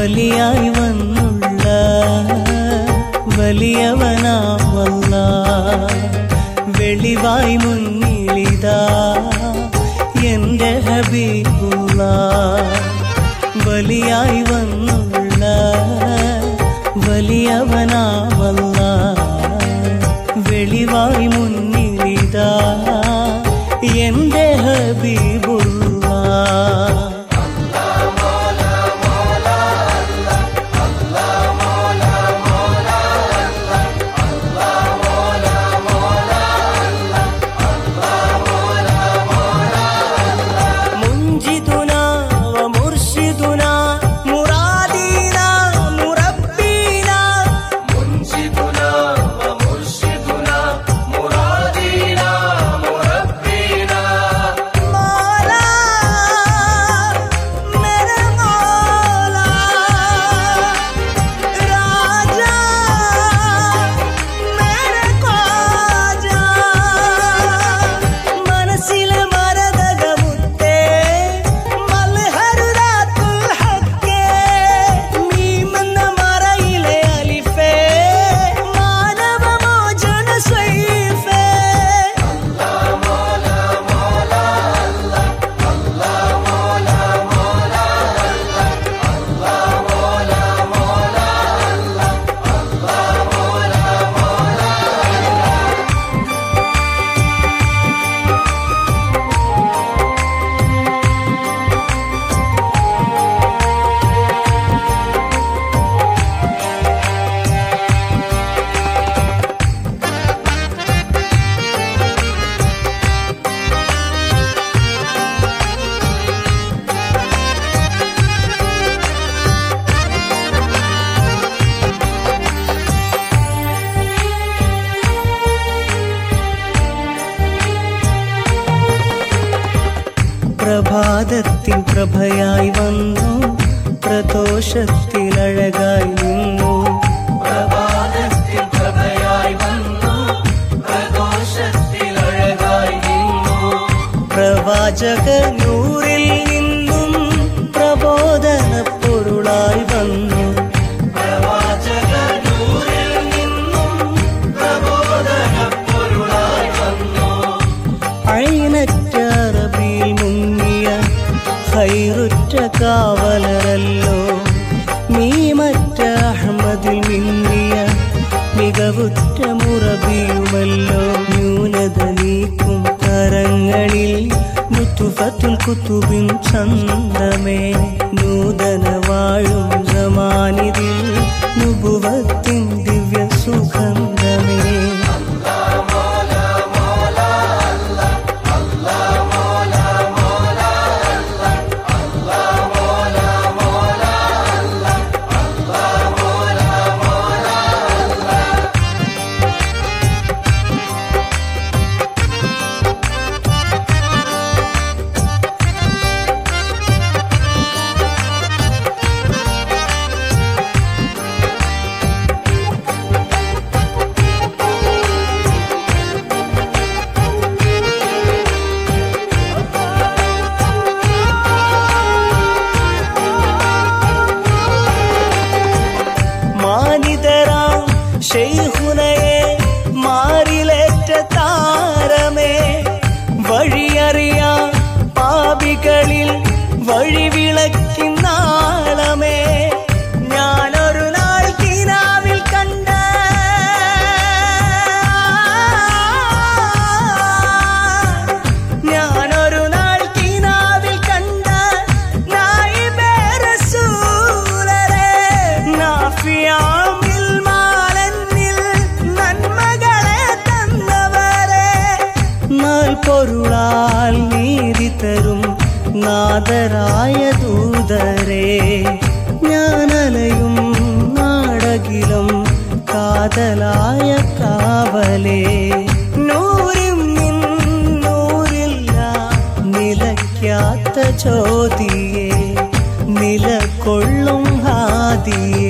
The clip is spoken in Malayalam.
വലിയായി വന്നുള്ള വലിയവനാമല്ല വെളിവായി മുന്നിലിതാ എന്റെ ഹബീബുള്ള വലിയായി വന്നുള്ള വലിയവനാമല്ല വെളിവായി മുന്നിലിതാ എന്റെ ഹബീബുള്ള منجدنا ومرشدنا مرادينا مربينا منجدنا ومرشدنا مرادينا مربينا مولا मेरे मौला राजा मेरे ख्वाजा മനസ്സിലെ മരതകമുത്തേ മൽഹറുദാത്തുൽ ഹക്കേ മീമെന്ന മറയിലെ അലിഫേ മാനവമോചന സ്വൈഫേ പ്രഭാതത്തിൽ പ്രഭയായി വന്നു പ്രദോഷത്തിൽ അഴകായി നിന്നു പ്രഭാതത്തിൽ പ്രഭയായി വന്നു പ്രദോഷത്തിൽ അഴകായി നിന്നു പ്രവാചക നൂറിൽ നിന്നും പ്രബോധന പൊരുളായി വന്നു പ്രവാചക നൂറിൽ നിന്നും പ്രബോധന പൊരുളായി വന്നു അഴിനറ്റ അറബിയിൽ മുങ്ങിയ ഹൈറുറ്റ കാവലരല്ലോ മീമറ്റ അഹമ്മദിൽ മിന്നിയ മികവുറ്റ മുറബിയുമല്ലോ ന്യൂനത നീക്കും തരങ്ങളിൽ മുത്തുഫത്തുൽ കുത്തുബിൻ ചന്തമേ നൂതന വാഴും സമാനിതിൽ നുപുവത്തിൻ ദിവ്യ സുഗന്ധമേ മാനിതരാം ഷെയ്ഹുനയെ മാറിലേറ്റ താരമേ വഴിയറിയാം പാപികളിൽ വഴിവിളക്കിന്നാളമേ ഞാനൊരു നാൾ കിനാവിൽ കണ്ട ഞാനൊരു നാൾ കിനാവിൽ കണ്ട നായിബേ റസൂലരെ നാഫിയാമിൽ മാലന്നിൽ നന്മകളെ തന്നവരെ നാൾ പൊരുളാൽ നീതി തരും നാദരായ ദൂതരെ ഞാനലയും നാടകിലും കാതലായ കാവലേ നൂരും നിൻ നൂറില്ല നിലയ്ക്കാത്ത ചോതിയെ നിലകൊള്ളും ഹാദിയെ